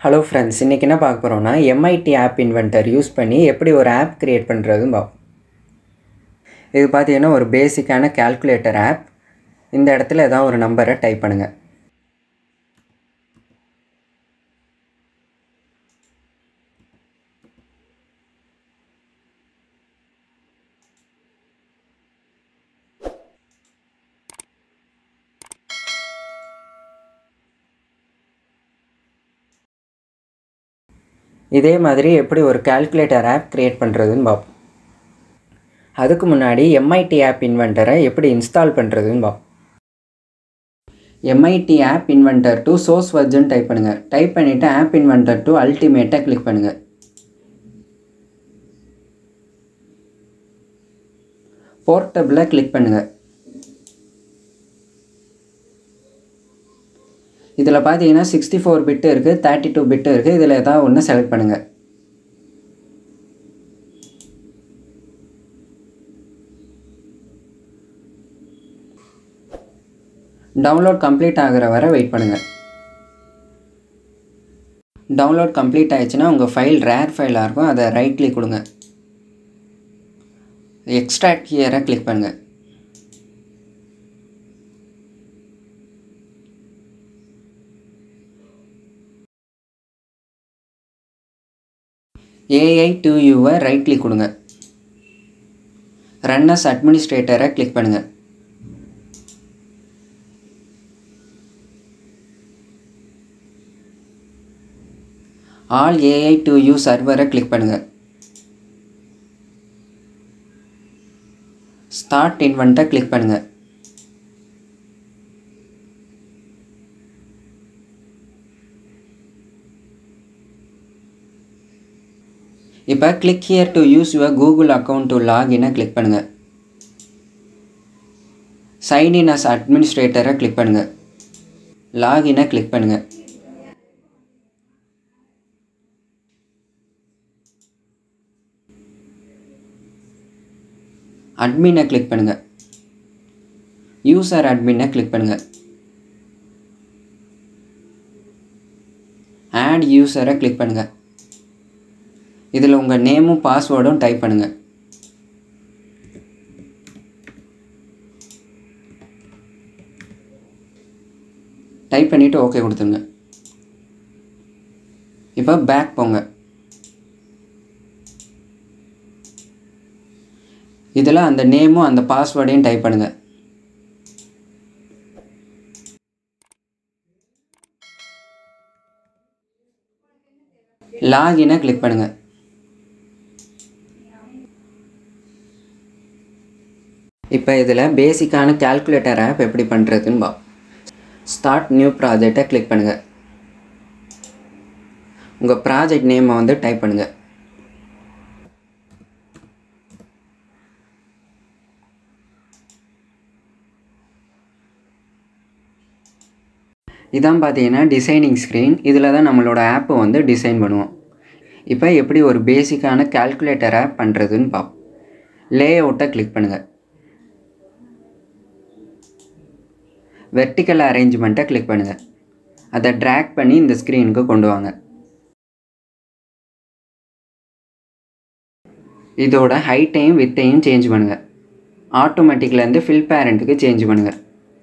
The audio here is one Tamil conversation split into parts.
ஹலோ ஃப்ரெண்ட்ஸ் இன்றைக்கி என்ன பார்க்க போகிறோம்னா எம்ஐடி ஆப் இன்வென்டர் யூஸ் பண்ணி எப்படி ஒரு ஆப் க்ரியேட் பண்ணுறதுன்னு பார்ப்போம் இது பார்த்தீங்கன்னா ஒரு பேசிக்கான கால்குலேட்டர் ஆப் இந்த இடத்துல ஏதாவது ஒரு நம்பரை டைப் பண்ணுங்கள் இதே மாதிரி எப்படி ஒரு கால்குலேட்டர் ஆப் க்ரியேட் பண்ணுறதுன்னு பார்ப்போம் அதுக்கு முன்னாடி எம்ஐடி ஆப் இன்வென்டரை எப்படி இன்ஸ்டால் பண்ணுறதுன்னு பார்ப்போம் MIT app inventor two source version type பண்ணுங்கள் டைப் பண்ணிவிட்டு ஆப் இன்வென்டர் டு அல்டிமேட்டாக கிளிக் பண்ணுங்கள் போர்ட்டபிளாக கிளிக் பண்ணுங்கள் இதில் பார்த்தீங்கன்னா சிக்ஸ்டி ஃபோர் பிட்டு இருக்குது தேர்ட்டி டூ பிட்டு இருக்குது இதில் ஏதாவது ஒன்று செலக்ட் பண்ணுங்கள் டவுன்லோட் கம்ப்ளீட் ஆகிற வரை வெயிட் பண்ணுங்கள் டவுன்லோட் கம்ப்ளீட் ஆயிடுச்சுன்னா உங்கள் ஃபைல் ரேர் ஃபைலாக இருக்கும் அதை ரைட் கிளிக் கொடுங்க எக்ஸ்ட்ராக்ட் ஹியரை கிளிக் பண்ணுங்கள் ஏஐ டு யூவை ரைட் கிளிக் கொடுங்க ரன்னஸ் அட்மினிஸ்ட்ரேட்டரை கிளிக் பண்ணுங்கள் ஆல் ஏஐ டு யூ சர்வரை கிளிக் பண்ணுங்கள் ஸ்டார்ட் இன்வெண்ட்டை கிளிக் பண்ணுங்கள் இப்போ click here to use your Google account to லாகினை கிளிக் பண்ணுங்கள் சைன்இன் அஸ் அட்மினிஸ்ட்ரேட்டரை கிளிக் பண்ணுங்கள் லாகினை கிளிக் பண்ணுங்கள் அட்மினை கிளிக் பண்ணுங்கள் யூசர் அட்மினை கிளிக் பண்ணுங்கள் ஆட் யூசரை கிளிக் பண்ணுங்கள் இதில் உங்கள் நேமும் பாஸ்வேர்டும் டைப் பண்ணுங்கள் டைப் பண்ணிவிட்டு ஓகே கொடுத்துருங்க இப்போ பேக் போங்க இதில் அந்த நேமும் அந்த பாஸ்வேர்டையும் டைப் பண்ணுங்கள் லாகினை கிளிக் பண்ணுங்கள் இப்போ இதில் பேசிக்கான கால்குலேட்டர் ஆப் எப்படி பண்ணுறதுன்னு பா ஸ்டார்ட் நியூ ப்ராஜெக்டை கிளிக் பண்ணுங்கள் உங்கள் ப்ராஜெக்ட் நேமை வந்து டைப் பண்ணுங்கள் இதான் பார்த்தீங்கன்னா டிசைனிங் ஸ்க்ரீன் இதில் தான் நம்மளோட ஆப்பை வந்து டிசைன் பண்ணுவோம் இப்போ எப்படி ஒரு பேசிக்கான கால்குலேட்டர் ஆப் பண்ணுறதுன்னு பார்ப்போம் லே அவுட்டை கிளிக் பண்ணுங்கள் வெர்டிக்கல் அரேஞ்ச்மெண்ட்டை கிளிக் பண்ணுங்கள் அதை ட்ராக் பண்ணி இந்த ஸ்க்ரீனுக்கு கொண்டு வாங்க இதோட ஹைட்டையும் வித்தையும் சேஞ்ச் பண்ணுங்கள் ஆட்டோமேட்டிக்லேருந்து ஃபில் பேரண்ட்டுக்கு சேஞ்ச் பண்ணுங்கள்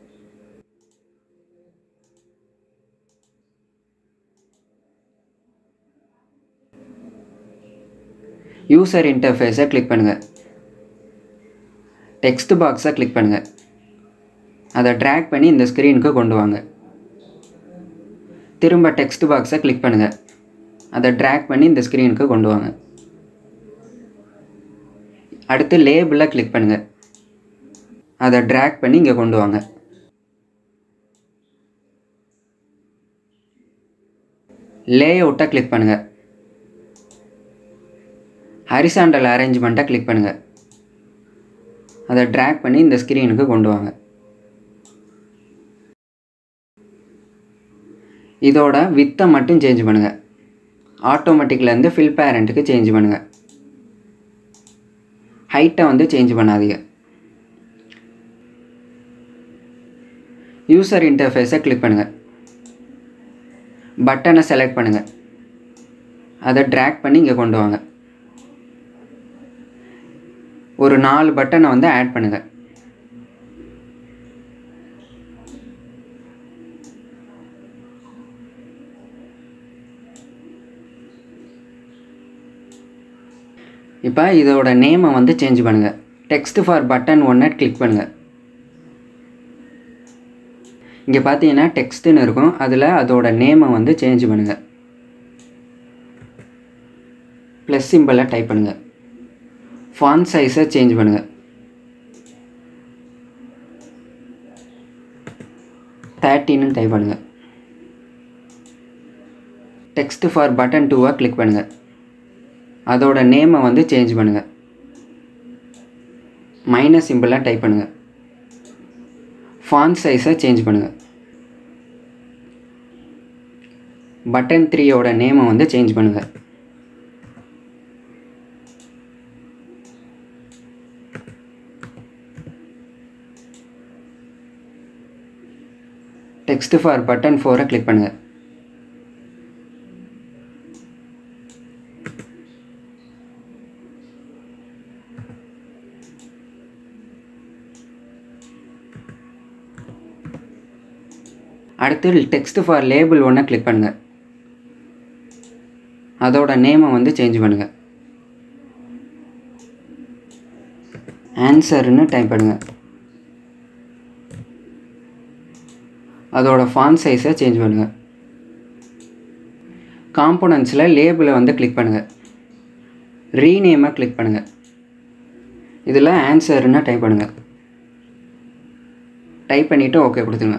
யூசர் இன்டர்ஃபேஸை கிளிக் பண்ணுங்கள் டெக்ஸ்ட் பாக்ஸை கிளிக் பண்ணுங்கள் அதை ட்ராக் பண்ணி இந்த ஸ்க்ரீனுக்கு கொண்டு வாங்க திரும்ப டெக்ஸ்ட் பாக்ஸை கிளிக் பண்ணுங்கள் அதை ட்ராக் பண்ணி இந்த ஸ்க்ரீனுக்கு கொண்டு வாங்க அடுத்து லேபிளை கிளிக் பண்ணுங்கள் அதை ட்ராக் பண்ணி இங்கே கொண்டு வாங்க லே அவுட்டை கிளிக் பண்ணுங்கள் ஹரிசாண்டல் அரேஞ்ச்மெண்ட்டை கிளிக் பண்ணுங்கள் அதை ட்ராக் பண்ணி இந்த ஸ்க்ரீனுக்கு கொண்டு வாங்க இதோட வித்தை மட்டும் சேஞ்ச் பண்ணுங்கள் ஆட்டோமேட்டிக்லேருந்து ஃபில் பேரண்ட்டுக்கு சேஞ்ச் பண்ணுங்கள் ஹைட்டை வந்து சேஞ்ச் பண்ணாதீங்க யூசர் இன்டர்ஃபேஸை கிளிக் பண்ணுங்கள் பட்டனை செலக்ட் பண்ணுங்கள் அதை ட்ராக் பண்ணி இங்கே கொண்டு வாங்க ஒரு நாலு பட்டனை வந்து ஆட் பண்ணுங்கள் இப்போ இதோட நேமை வந்து சேஞ்ச் பண்ணுங்கள் டெக்ஸ்ட் ஃபார் பட்டன் ஒன்றை கிளிக் பண்ணுங்கள் இங்கே பார்த்தீங்கன்னா டெக்ஸ்ட்டுன்னு இருக்கும் அதில் அதோட நேமை வந்து சேஞ்ச் பண்ணுங்கள் ப்ளஸ் சிம்பிளை டைப் பண்ணுங்கள் ஃபான் சைஸை சேஞ்ச் பண்ணுங்கள் தேர்ட்டின்னு டைப் பண்ணுங்கள் டெக்ஸ்ட் ஃபார் பட்டன் டூவை கிளிக் பண்ணுங்கள் அதோட நேமை வந்து சேஞ்ச் பண்ணுங்கள் மைனஸ் சிம்பிளாக டைப் பண்ணுங்கள் ஃபான் சைஸை சேஞ்ச் பண்ணுங்கள் பட்டன் த்ரீயோட நேமை வந்து சேஞ்ச் பண்ணுங்கள் டெக்ஸ்ட் ஃபார் பட்டன் ஃபோரை கிளிக் பண்ணுங்கள் அடுத்து டெக்ஸ்ட் ஃபார் லேபிள் ஒன்றை கிளிக் பண்ணுங்கள் அதோட நேமை வந்து சேஞ்ச் பண்ணுங்கள் ஆன்சர்னு டைப் பண்ணுங்கள் அதோட ஃபான் சைஸை சேஞ்ச் பண்ணுங்கள் காம்போனன்ட்ஸில் லேபிளை வந்து கிளிக் பண்ணுங்கள் ரீநேமை கிளிக் பண்ணுங்கள் இதில் ஆன்சர்னு டைப் பண்ணுங்கள் டைப் பண்ணிவிட்டு ஓகே கொடுத்துருங்க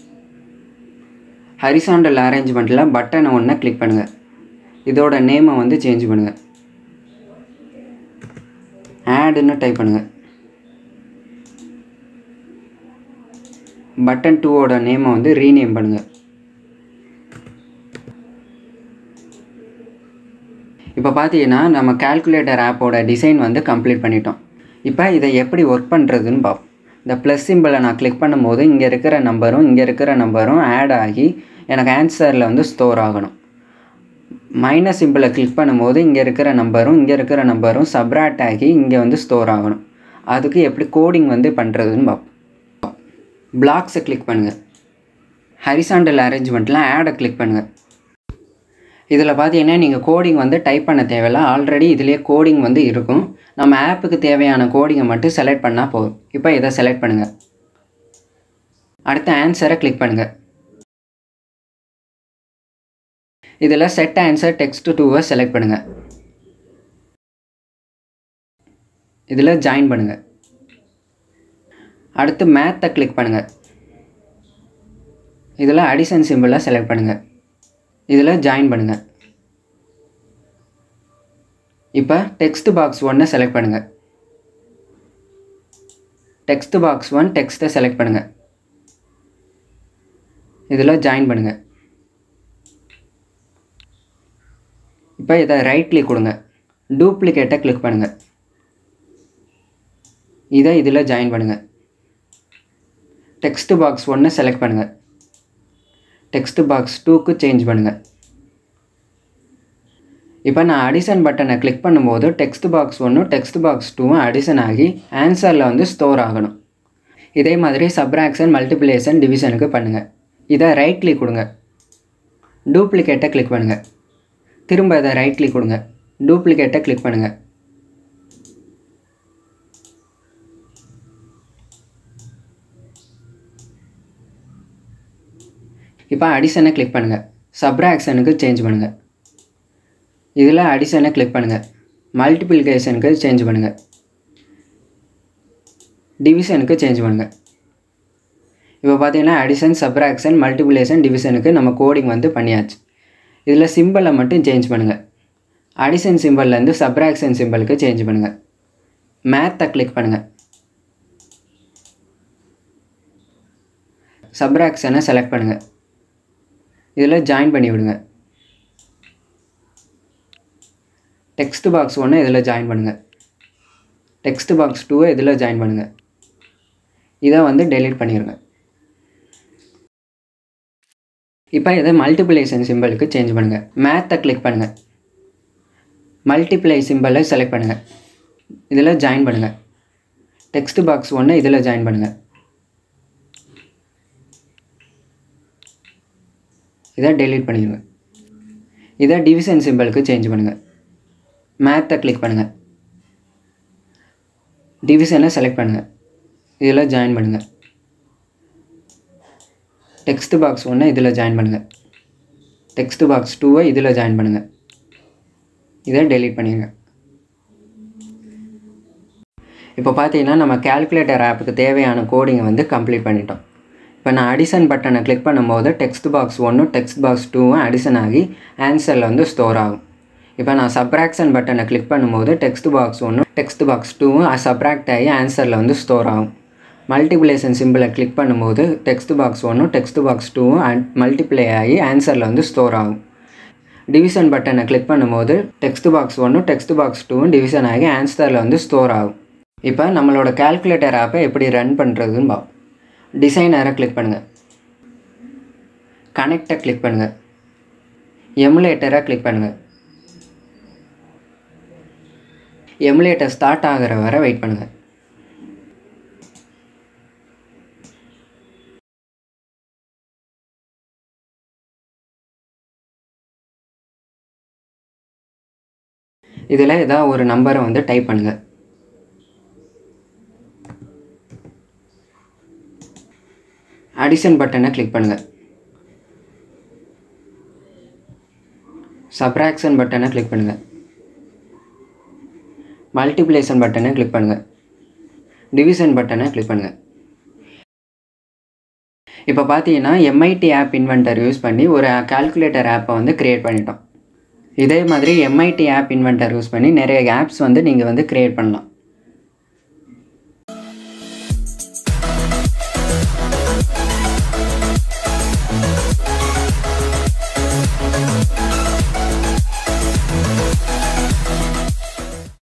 ஹரிசாண்டல் அரேஞ்ச்மெண்ட்டில் பட்டனை ஒன்றை கிளிக் பண்ணுங்கள் இதோட நேமை வந்து சேஞ்ச் பண்ணுங்கள் ஆடுன்னு டைப் பண்ணுங்கள் பட்டன் டூவோட நேமை வந்து ரீநேம் பண்ணுங்கள் இப்போ பார்த்தீங்கன்னா நம்ம கால்குலேட்டர் ஆப்போட டிசைன் வந்து கம்ப்ளீட் பண்ணிட்டோம் இப்போ இதை எப்படி ஒர்க் பண்ணுறதுன்னு பார்ப்போம் இந்த ப்ளஸ் சிம்பிளை நான் கிளிக் பண்ணும்போது இங்கே இருக்கிற நம்பரும் இங்கே இருக்கிற நம்பரும் ஆட் ஆகி எனக்கு ஆன்சரில் வந்து ஸ்டோர் ஆகணும் மைனஸ் சிம்பிளை கிளிக் பண்ணும்போது இங்கே இருக்கிற நம்பரும் இங்கே இருக்கிற நம்பரும் சப்ராக்ட் ஆகி இங்கே வந்து ஸ்டோர் ஆகணும் அதுக்கு எப்படி கோடிங் வந்து பண்ணுறதுன்னு பார்ப்போம் பிளாக்ஸை கிளிக் பண்ணுங்கள் ஹரிசாண்டல் அரேஞ்ச்மெண்ட்டில் ஆடை கிளிக் பண்ணுங்கள் இதில் பார்த்தீங்கன்னா நீங்கள் கோடிங் வந்து டைப் பண்ண தேவையில்ல ஆல்ரெடி இதிலே கோடிங் வந்து இருக்கும் நம்ம ஆப்புக்கு தேவையான கோடிங்கை மட்டும் செலக்ட் பண்ணால் போதும் இப்போ இதை செலக்ட் பண்ணுங்கள் அடுத்த ஆன்சரை கிளிக் பண்ணுங்கள் இதில் செட் ஆன்சர் டெக்ஸ்ட் டூவை செலக்ட் பண்ணுங்கள் இதில் ஜாயின் பண்ணுங்கள் அடுத்து மேத்தை கிளிக் பண்ணுங்கள் இதில் அடிஷன் சிம்பிளை செலக்ட் பண்ணுங்கள் இதில் ஜாயின் பண்ணுங்கள் இப்போ டெக்ஸ்ட் பாக்ஸ் ஒன்னை செலக்ட் பண்ணுங்கள் டெக்ஸ்ட் பாக்ஸ் ஒன் டெக்ஸ்ட்டை செலக்ட் பண்ணுங்கள் இதில் ஜாயின் பண்ணுங்கள் இப்போ இதை ரைட் கிளிக் கொடுங்க டூப்ளிகேட்டை கிளிக் பண்ணுங்கள் இதை இதில் ஜாயின் பண்ணுங்கள் டெக்ஸ்ட் பாக்ஸ் ஒன்று செலக்ட் பண்ணுங்கள் டெக்ஸ்ட் பாக்ஸ் டூக்கு சேஞ்ச் பண்ணுங்கள் இப்போ நான் அடிஷன் பட்டனை கிளிக் பண்ணும்போது டெக்ஸ்ட் பாக்ஸ் ஒன்றும் டெக்ஸ்ட் பாக்ஸ் டூவும் அடிஷன் ஆகி ஆன்சரில் வந்து ஸ்டோர் ஆகணும் இதே மாதிரி சப்ராக்ஷன் மல்டிப்ளேஷன் டிவிஷனுக்கு பண்ணுங்கள் இதை ரைட் கிளிக் கொடுங்க டூப்ளிகேட்டை கிளிக் பண்ணுங்கள் திரும்ப இதை ரைட் கிளிக் கொடுங்க டூப்ளிகேட்டை கிளிக் பண்ணுங்கள் இப்போ அடிஷனை கிளிக் பண்ணுங்கள் சப்ராக்ஷனுக்கு சேஞ்ச் பண்ணுங்கள் இதில் அடிஷனை கிளிக் பண்ணுங்கள் மல்டிப்ளிகேஷனுக்கு சேஞ்ச் பண்ணுங்கள் டிவிஷனுக்கு சேஞ்ச் பண்ணுங்கள் இப்போ பார்த்தீங்கன்னா அடிஷன் சப்ராக்ஷன் மல்டிப்ளிகேஷன் டிவிஷனுக்கு நம்ம கோடிங் வந்து பண்ணியாச்சு இதில் சிம்பிளை மட்டும் சேஞ்ச் பண்ணுங்கள் அடிஷன் சிம்பிள்லேருந்து சப்ராக்ஷன் சிம்பிளுக்கு சேஞ்ச் பண்ணுங்கள் மேத்தை கிளிக் பண்ணுங்கள் சப்ராக்ஷனை செலக்ட் பண்ணுங்கள் இதில் ஜாயின் பண்ணி விடுங்க டெக்ஸ்ட் பாக்ஸ் ஒன்று இதில் ஜாயின் பண்ணுங்கள் டெக்ஸ்ட் பாக்ஸ் டூவை இதில் ஜாயின் பண்ணுங்கள் இதை வந்து டெலீட் பண்ணிடுங்க இப்போ இதை மல்டிப்ளிகேஷன் சிம்பிளுக்கு சேஞ்ச் பண்ணுங்கள் மேத்தை கிளிக் பண்ணுங்கள் மல்டிப்ளை சிம்பிளை செலக்ட் பண்ணுங்கள் இதில் ஜாயின் பண்ணுங்கள் டெக்ஸ்ட் பாக்ஸ் ஒன்று இதில் ஜாயின் பண்ணுங்கள் இதை டெலீட் பண்ணிடுங்க இதை டிவிஷன் சிம்பிளுக்கு சேஞ்ச் பண்ணுங்கள் மேத்தை கிளிக் பண்ணுங்கள் டிவிஷனை செலக்ட் பண்ணுங்கள் இதில் ஜாயின் பண்ணுங்கள் டெக்ஸ்ட் பாக்ஸ் ஒன்று இதில் ஜாயின் பண்ணுங்கள் டெக்ஸ்ட் பாக்ஸ் டூவை இதில் ஜாயின் பண்ணுங்கள் இதை டெலீட் பண்ணிடுங்க இப்போ பார்த்தீங்கன்னா நம்ம கேல்குலேட்டர் ஆப்புக்கு தேவையான கோடிங்கை வந்து கம்ப்ளீட் பண்ணிட்டோம் இப்போ நான் அடிஷன் பட்டனை கிளிக் பண்ணும்போது டெக்ஸ்ட் பாக்ஸ் ஒன்றும் டெக்ஸ்ட் பாக்ஸ் டூவும் அடிஷன் ஆகி ஆன்சரில் வந்து ஸ்டோர் ஆகும் இப்போ நான் சப்ராக்ஷன் பட்டனை கிளிக் பண்ணும்போது டெக்ஸ்ட் பாக்ஸ் ஒன்றும் டெக்ஸ்ட் பாக்ஸ் டூவும் சப்ராக்ட் ஆகி ஆன்சரில் வந்து ஸ்டோர் ஆகும் மல்டிப்ளேஷன் சிம்பிளை கிளிக் பண்ணும்போது டெக்ஸ்ட் பாக்ஸ் ஒன்றும் டெக்ஸ்ட் பாக்ஸ் டூவும் மல்டிப்ளை ஆகி ஆன்சரில் வந்து ஸ்டோர் ஆகும் டிவிஷன் பட்டனை கிளிக் பண்ணும்போது டெக்ஸ்ட் பாக்ஸ் ஒன்றும் டெக்ஸ்ட் பாக்ஸ் டூவும் டிவிஷன் ஆகி ஆன்சரில் வந்து ஸ்டோர் ஆகும் இப்போ நம்மளோட கால்குலேட்டர் ஆப்பை எப்படி ரன் பண்ணுறதுன்னு பார்ப்போம் டிசைனரை கிளிக் பண்ணுங்கள் கனெக்டை கிளிக் பண்ணுங்கள் எமுலேட்டரை கிளிக் பண்ணுங்கள் எமுலேட்டர் ஸ்டார்ட் ஆகிற வரை வெயிட் பண்ணுங்கள் இதில் ஏதாவது ஒரு நம்பரை வந்து டைப் பண்ணுங்கள் அடிஷன் பட்டனை கிளிக் பண்ணுங்கள் சப்ராக்ஷன் பட்டனை கிளிக் பண்ணுங்கள் மல்டிப்ளேஷன் பட்டனை கிளிக் பண்ணுங்கள் டிவிஷன் பட்டனை கிளிக் பண்ணுங்கள் இப்போ பார்த்தீங்கன்னா எம்ஐடி ஆப் இன்வென்டர் யூஸ் பண்ணி ஒரு கால்குலேட்டர் ஆப்பை வந்து க்ரியேட் பண்ணிட்டோம் இதே மாதிரி எம்ஐடி ஆப் இன்வென்டர் யூஸ் பண்ணி நிறைய ஆப்ஸ் வந்து நீங்கள் வந்து க்ரியேட் பண்ணலாம்